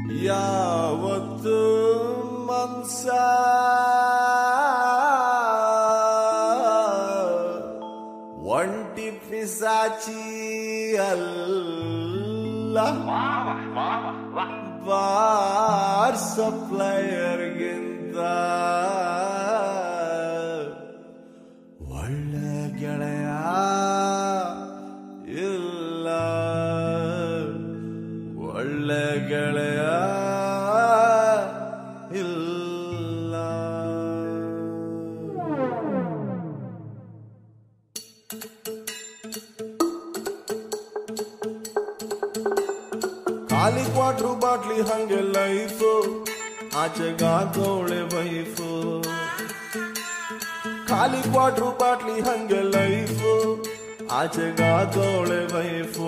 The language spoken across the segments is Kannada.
ಯಾವತ್ತು ಮನ್ಸ ಒಂಟಿ ಪಿಸಾಚಿ ಅಲ್ಲ ಬಾರ್ ಸಪ್ಲೈಯರ್ಗಿಂತ ಒಳ್ಳೆ ಗೆಳೆಯ ಇಲ್ಲ ಒಳ್ಳೆ ಗೆಳೆಯ ಇಲ್ಲ ಖಾಲಿ ಕ್ವಾಟ್ರು ಬಾಟ್ಲಿ ಹಂಗೆ ಲೈಫು ಆಚೆಗಾಗೋಳೆ ವೈಫು ಖಾಲಿ ಕ್ವಾಟ್ರು ಬಾಟ್ಲಿ ಹಂಗೆ ಲೈಫು ಆಚೆಗಾಗೋಳೆ ವೈಫು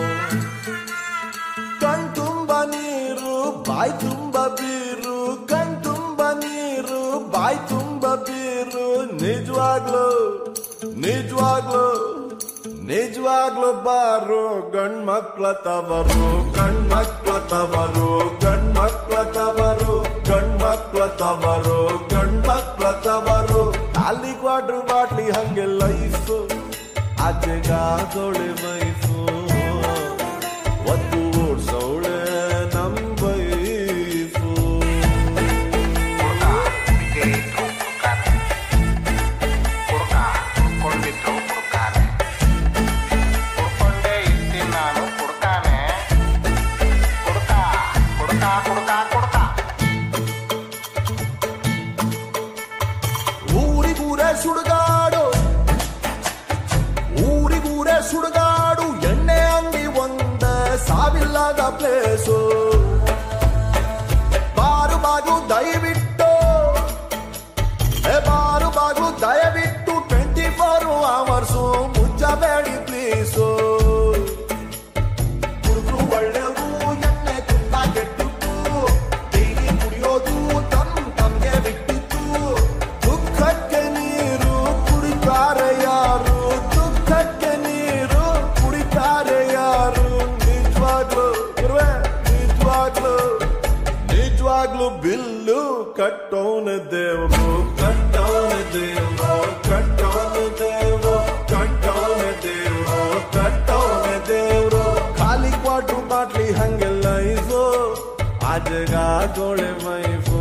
ಕಣ್ ತುಂಬ ನೀರು ಬಾಯ್ ತುಂಬ ಬೀರು ಕಣ್ ತುಂಬ ನೀರು ಬಾಯ್ ತುಂಬ ಬೀರು ನಿಜವಾಗ್ಲು ನಿಜವಾಗ್ಲು ನಿಜವಾಗ್ಲು ಬಾರು ಗಂಡ್ ಮಕ್ಳ ತವರು ಗಂಡ್ ಮಕ್ಳ ತವರು ಗಂಡ್ ಮಕ್ಳ ತವರು ಗಂಡ್ ಮಕ್ಳ ತವರು ಗಂಡ್ ಮಕ್ಳ ತವರು ಖಾಲಿ ಕ್ವಾಟ್ರು ಬಾಟ್ಲಿ ಹಂಗೆ ಲೈಫ್ ಆಚೆಗಾಗೋಳೆ ವೈಫು ಒತ್ತು ಓಡ್ಸೋಳೆ ನಮ್ ವೈಫು ಕುಡ್ಕೊಂಡಿದ್ರು ಕುಡ್ಕಾನೆ ಕುಡ್ಕೊಂಡೇ ಇರ್ತೀನಿ ನಾನು ಕುಡ್ಕಾನೆ ಕುಡ್ಕ ಕುಡ್ಕ ಕುಡ್ಕ ಕುಡ್ಕ ಊರಿಗೂರೇ ಸುಡುಗಾಡು ಊರಿಗೂರೇ ಸುಡುಗಾಡು ಎಣ್ಣೆ ಅಂಗಡಿ ಒಂದ ಸಾವಿಲ್ಲದ ಪ್ಲೇಸು ಬಾರು ಬಾಗ್ಲು ದಯವಿಟ್ಟು ಏ ಬಾರು ಬಾಗ್ಲು ದಯವಿಟ್ಟು ಟ್ವೆಂಟಿ ಫೋರ್ ಅವರ್ಸು ಮುಚ್ಚಬೇಡಿ ಪ್ಲೀಸು ಹುಡುಗರು ಒಳ್ಳೆವು ಎಣ್ಣೆ ತುಂಬಾ ಕೆಟ್ಟಿತ್ತು ಡೈಲಿ ಕುಡಿಯೋದು ತಮ್ ತಮ್ಗೆ ಬಿಟ್ಟಿತ್ತು ದುಃಖಕ್ಕೆ ನೀರು ಕುಡಿತಾರೆ ಯಾರು ದುಃಖಕ್ಕೆ ನೀರು ಕುಡಿತಾರೆ ಯಾರು ನಿಜವಾಗ್ಲು ಇರುವೆ ನಿಜವಾಗ್ಲು ನಿಜವಾಗ್ಲು ಬಿಲ್ಲು ಕಟ್ಟೋನ ದೇವರು ಕಟ್ಟೋನ ದೇವರು ಕಟ್ಟೋನ ದೇವರು ಕಟ್ಟೋನ ದೇವರು ಕಟ್ಟೋನ ದೇವರು ಖಾಲಿ ಕ್ವಾಟ್ರು ಬಾಟ್ಲಿ ಹಂಗೆ ಲೈಫು ಆಜಗಾಗೋಳೆ ವೈಫು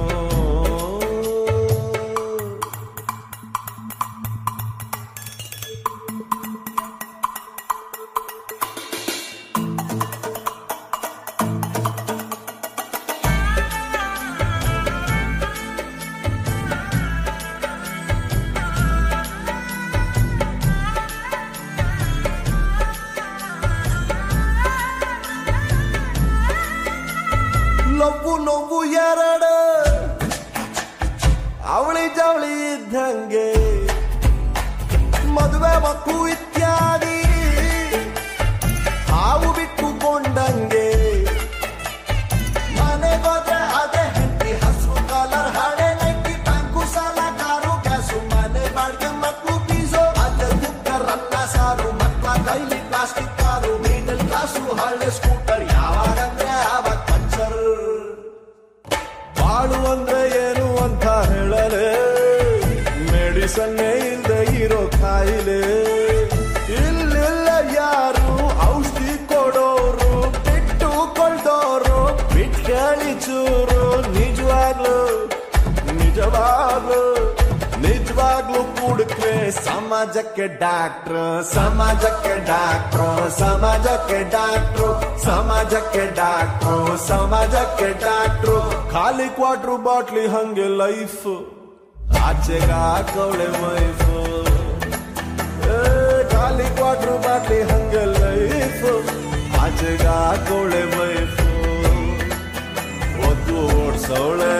ಲವ್ವು ನೋವು ಎರಡು ಅವಳಿ ಜವಳಿ ಇದ್ದಂಗೆ ಮದುವೆ ಮಕ್ಕಳು ಇತ್ಯಾದಿ ಹಾವು ಬಿಟ್ಟುಕೊಂಡಂಗೆ ಮನೆಗೋದ್ರೆ ಅದೇ ಹೆಂಡತಿ ಹಸು ಕಲರ್ ಹಳೆ ನೆಟ್ಟಿ ಬ್ಯಾಂಕು ಸಾಲ ಕಾರು ಗ್ಯಾಸು ಮನೆ ಬಾಡಿಗೆ ಮಕ್ಕಳು ಬೀಸೋ ಅದೇ ಕುಕ್ಕರ್ ಅನ್ನ ಸಾರು ಮಕ್ಕಳ ಕೈಲಿ ಪ್ಲಾಸ್ಟಿಕ್ ಕಾರು ಮಿಡಲ್ ಕ್ಲಾಸು ಹಳೆ ಸ್ಕೂಟರ್ ಯಾವಾಗಂದ್ರೆ ಆವಾಗ ಪಂಚರ್ ಬಾಳು ಅಂದ್ರೆ ಏನು ಅಂತ ಹೇಳಲೆ ಮೆಡಿಸನ್ನೇ ಇಲ್ದೆ ಇರೋ ಕಾಯಿಲೆ ಇಲ್ಲಿಲ್ಲ ಯಾರು ಔಷಧಿ ಕೊಡೋರು ಬಿಟ್ಟು ಕೊಳ್ದೋರು ಬಿಟ್ಕಳಿ ಚೂರು ನಿಜವಾಗ್ಲು ನಿಜವಾಗ್ಲು ನಿಜವಾಗ್ಲು ಕುಡುಕ್ರೆ ಸಮಾಜಕ್ಕೆ ಡಾಕ್ಟ್ರ್ ಸಮಾಜಕ್ಕೆ ಡಾಕ್ಟ್ರು ಸಮಾಜಕ್ಕೆ ಡಾಕ್ಟ್ರು ಸಮಾಜಕ್ಕೆ ಡಾಕ್ಟ್ರು ಸಮಾಜಕ್ಕೆ ಡಾಕ್ಟ್ರು ಖಾಲಿ ಕ್ವಾಟ್ರು ಬಾಟ್ಲಿ ಹಂಗೆ ಲೈಫ್ ಆಚೆಗ ಹಾಕೋಳೆ ವೈಫು ಖಾಲಿ ಕ್ವಾಟ್ರು ಬಾಟ್ಲಿ ಹಂಗೆ ಲೈಫ್ ಆಚೆಗ ಹಾಕೋಳೆ ವೈಫು ಒದ್ದು ಓಡ್ಸೋಳೆ